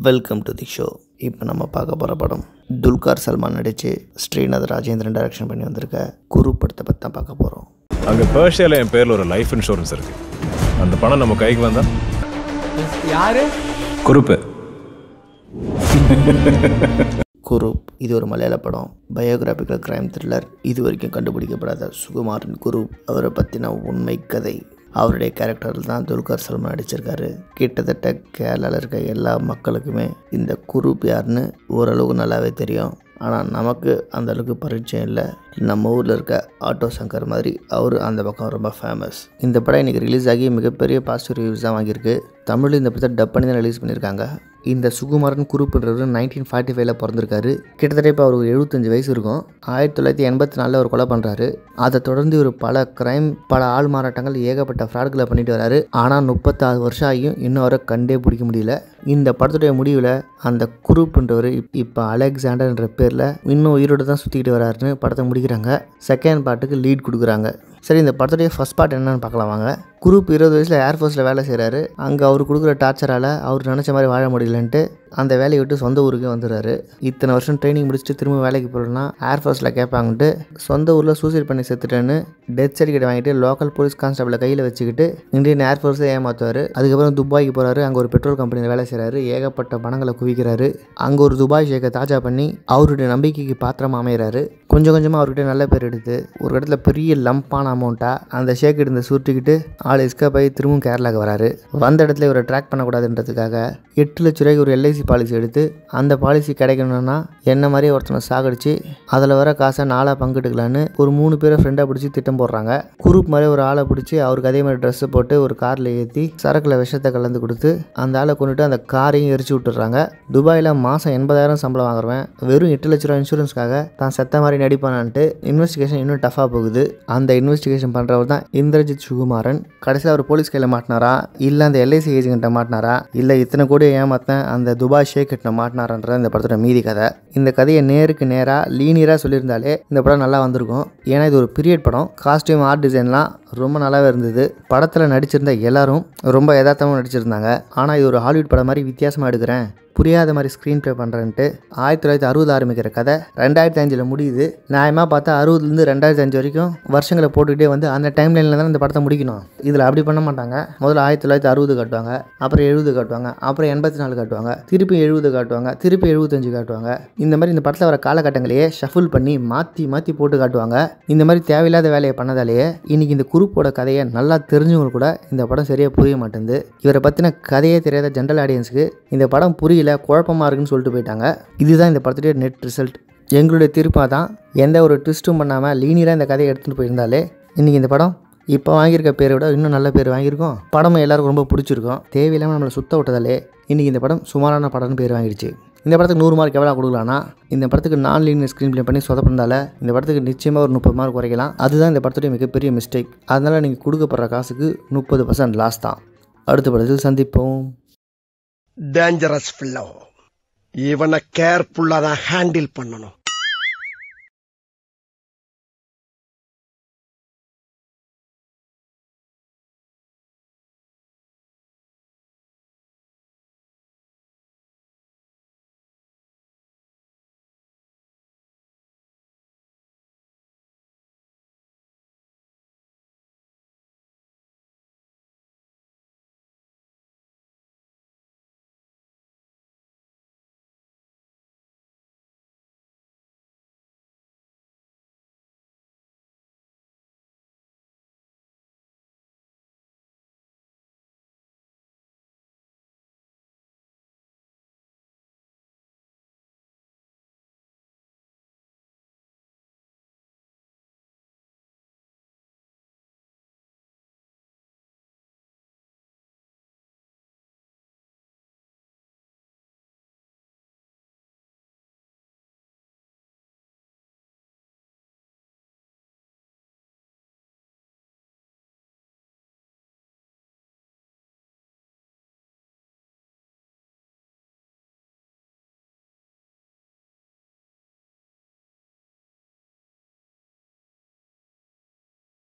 welcome to the show இப்போ நம்ம பார்க்க போகிற படம் துல்கார் சல்மான் நடித்து ஸ்ரீநாத் ராஜேந்திரன் டைரக்ஷன் பண்ணி வந்திருக்க குரு படத்தை பற்றி தான் பார்க்க போகிறோம் அங்கே பேர்ஷியாவில் என் பேரில் ஒரு லைஃப் இன்சூரன்ஸ் இருக்கு அந்த பணம் நம்ம கைக்கு வந்தா யாரு குறுப்பு குரூப் இது ஒரு மலையாள படம் பயோகிராபிக்கல் கிரைம் த்ரில்லர் இது வரைக்கும் கண்டுபிடிக்கப்படாத சுகுமாரன் குரூப் அவரை பற்றின உண்மை கதை அவருடைய கேரக்டரில் தான் துல்கர் சல்மான் நடிச்சிருக்காரு கிட்டத்தட்ட கேரளாவில் இருக்க எல்லா மக்களுக்குமே இந்த குரூப் யாருன்னு ஓரளவுக்கு நல்லாவே தெரியும் ஆனால் நமக்கு அந்த அளவுக்கு பரிச்சயம் இல்லை நம்ம ஊரில் இருக்க ஆட்டோ சங்கர் மாதிரி அவர் அந்த பக்கம் ரொம்ப ஃபேமஸ் இந்த படம் இன்றைக்கி ரிலீஸ் ஆகி மிகப்பெரிய பாசிட்டிவ் ரிவ்யூஸ் தான் வாங்கியிருக்கு தமிழ் இந்த படத்தை டப் பண்ணி தான் ரிலீஸ் பண்ணியிருக்காங்க இந்த சுகுமாரன் குரூப்புன்றவர் நைன்டீன் ஃபார்ட்டி ஃபைவ்ல பிறந்திருக்காரு கிட்டத்தட்ட இப்போ அவருக்கு எழுபத்தஞ்சு வயசு இருக்கும் ஆயிரத்தி தொள்ளாயிரத்தி எண்பத்தி நாலில் அவர் கொலை பண்ணுறாரு அதை தொடர்ந்து இவர் பல கிரைம் பல ஆள் மாறாட்டங்கள் ஏகப்பட்ட ஃப்ராட்களை பண்ணிட்டு வராரு ஆனால் முப்பத்தாறு வருஷம் ஆகியும் இன்னும் அவரை கண்டே பிடிக்க முடியல இந்த படத்துடைய முடிவில் அந்த குரூப்புன்றவர் இப்போ அலெக்சாண்டர்ன்ற பேரில் இன்னும் உயிரோடு தான் சுற்றிக்கிட்டு வராருன்னு படத்தை முடிக்கிறாங்க செகண்ட் பார்ட்டுக்கு லீட் கொடுக்குறாங்க சரி இந்த படத்துடைய ஃபஸ்ட் பார்ட் என்னன்னு பார்க்கலாம் வாங்க குரூப் இருபது வயசில் ஏர்ஃபோர்ஸில் வேலை செய்கிறாரு அங்கே அவர் கொடுக்குற டார்ச்சரால் அவர் நினச்ச மாதிரி வாழ முடியலன்ட்டு அந்த வேலையை விட்டு சொந்த ஊருக்கே வந்துடுறாரு இத்தனை வருஷம் ட்ரைனிங் முடிச்சுட்டு திரும்ப வேலைக்கு போகிறோன்னா ஏர்ஃபோர்ஸில் கேட்பாங்கன்ட்டு சொந்த ஊரில் சூசைட் பண்ணி செத்துட்டேன்னு டெத் சர்டிஃபிகேட் வாங்கிட்டு லோக்கல் போலீஸ் கான்ஸ்டபிளை கையில் வச்சுக்கிட்டு இந்தியன் ஏர்ஃபோர்ஸை ஏமாற்றுவார் அதுக்கப்புறம் துபாய்க்கு போகிறாரு அங்கே ஒரு பெட்ரோல் கம்பெனியில் வேலை செய்கிறாரு ஏகப்பட்ட பணங்களை குவிக்கிறாரு அங்கே ஒரு துபாய் ஷேக்கை தாஜா பண்ணி அவருடைய நம்பிக்கைக்கு பாத்திரமா அமைகிறாரு கொஞ்சம் கொஞ்சமாக அவர்கிட்ட நல்ல பேர் எடுத்து ஒரு இடத்துல பெரிய லம்பான அமௌண்ட்டாக அந்த ஷேக் இருந்த சுருட்டிக்கிட்டு ஆள் எஸ்கேப் ஆகி திரும்பவும் கேரளாவுக்கு வராரு வந்த இடத்துல இவரை ட்ராக் பண்ணக்கூடாதுன்றதுக்காக எட்டு லட்ச ரூபாய்க்கு ஒரு எல்ஐசி பாலிசி எடுத்து அந்த பாலிசி கிடைக்கணும்னா என்ன மாதிரி ஒருத்தனை சாகடிச்சு அதில் வர காசை நாளாக பங்கிட்டுக்கலான்னு ஒரு மூணு பேரை ஃப்ரெண்டாக பிடிச்சி திட்டம் போடுறாங்க குரூப் மாதிரி ஒரு ஆளை பிடிச்சி அவருக்கு அதே மாதிரி ட்ரெஸ்ஸை போட்டு ஒரு காரில் ஏற்றி சரக்கில் விஷத்தை கலந்து கொடுத்து அந்த ஆளை கொண்டுட்டு அந்த காரையும் எரிச்சு விட்டுறாங்க துபாயில் மாதம் எண்பதாயிரம் சம்பளம் வாங்குறவன் வெறும் எட்டு லட்ச ரூபா இன்சூரன்ஸ்க்காக தான் செத்த மாதிரி நடிப்பானான்ட்டு இன்வெஸ்டிகேஷன் இன்னும் டஃபாக போகுது அந்த இன்வெஸ்டிகேஷன் பண்ணுறவர் தான் இந்திரஜித் சுகுமாரன் கடைசியில் அவர் போலீஸ் கையில் மாட்டினாரா இல்லை அந்த எல்ஐசி ஏஜென்ட்டை மாட்டினாரா இல்லை இத்தனை கோடி ஏமாத்தேன் அந்த துபாய் ஷேக் கிட்ட மாட்டினாரன்ற இந்த படத்தோட மீதி கதை இந்த கதையை நேருக்கு நேராக லீனியராக சொல்லியிருந்தாலே இந்த படம் நல்லா வந்திருக்கும் ஏன்னா இது ஒரு பீரியட் படம் காஸ்டியூம் ஆர்ட் டிசைன்லாம் ரொம்ப நல்லாவே இருந்தது படத்தில் நடிச்சிருந்த எல்லாரும் ரொம்ப யதார்த்தமாக நடிச்சிருந்தாங்க ஆனால் இது ஒரு ஹாலிவுட் படம் மாதிரி வித்தியாசமாக எடுக்கிறேன் புரியாத மாதிரி ஸ்க்ரீன் ப்ளே பண்ணுறேன்ட்டு ஆயிரத்தி தொள்ளாயிரத்தி அறுபது ஆரம்பிக்கிற கதை ரெண்டாயிரத்தி அஞ்சில் முடியுது நியாயமாக பார்த்தா அறுபதுலேருந்து ரெண்டாயிரத்தி அஞ்சு வரைக்கும் வருஷங்களை போட்டுக்கிட்டே வந்து அந்த டைம் லைனில் தான் இந்த படத்தை முடிக்கணும் இதில் அப்படி பண்ண மாட்டாங்க முதல்ல ஆயிரத்தி தொள்ளாயிரத்தி அறுபது காட்டுவாங்க அப்புறம் எழுபது காட்டுவாங்க அப்புறம் எண்பத்தி நாலு காட்டுவாங்க திருப்பி எழுபது காட்டுவாங்க திருப்பி எழுபத்தஞ்சு காட்டுவாங்க இந்த மாதிரி இந்த படத்தில் வர காலகட்டங்களையே ஷஃபுல் பண்ணி மாற்றி மாற்றி போட்டு காட்டுவாங்க இந்த மாதிரி தேவையில்லாத வேலையை பண்ணதாலேயே இன்னைக்கு இந்த குரூப்போட கதையை நல்லா தெரிஞ்சவங்க கூட இந்த படம் சரியாக புரிய மாட்டேங்குது இவரை பற்றின கதையே தெரியாத ஜென்ரல் ஆடியன்ஸுக்கு இந்த படம் புரியல குழப்பமாக இருக்குன்னு சொல்லிட்டு போயிட்டாங்க இதுதான் இந்த படத்துடைய நெட் ரிசல்ட் எங்களுடைய தீர்ப்பாக தான் எந்த ஒரு ட்விஸ்ட்டும் பண்ணாமல் லீனியராக இந்த கதையை எடுத்துகிட்டு போயிருந்தாலே இன்றைக்கி இந்த படம் இப்போ வாங்கியிருக்க பேரை விட இன்னும் நல்ல பேர் வாங்கியிருக்கோம் படமும் எல்லாருக்கும் ரொம்ப பிடிச்சிருக்கும் தேவையில்லாமல் நம்மளை சுத்த விட்டதாலே இன்றைக்கி இந்த படம் சுமாரான படம்னு பேர் வாங்கிடுச்சு இந்த படத்துக்கு நூறு மார்க் எவ்வளோ கொடுக்கலாம்னா இந்த படத்துக்கு நான் லீனியர் ஸ்க்ரீன் ப்ளே பண்ணி சொதப்பிருந்தால இந்த படத்துக்கு நிச்சயமாக ஒரு முப்பது மார்க் குறைக்கலாம் அதுதான் இந்த படத்துடைய மிகப்பெரிய மிஸ்டேக் அதனால் நீங்கள் கொடுக்கப்படுற காசுக்கு முப்பது பர்சன்ட் லாஸ் தான் அடுத்த படத்தில் சந்திப்போம் டேஞ்சரஸ் ஃபில்லோ இவனை கேர்ஃபுல்லா தான் ஹேண்டில் பண்ணணும்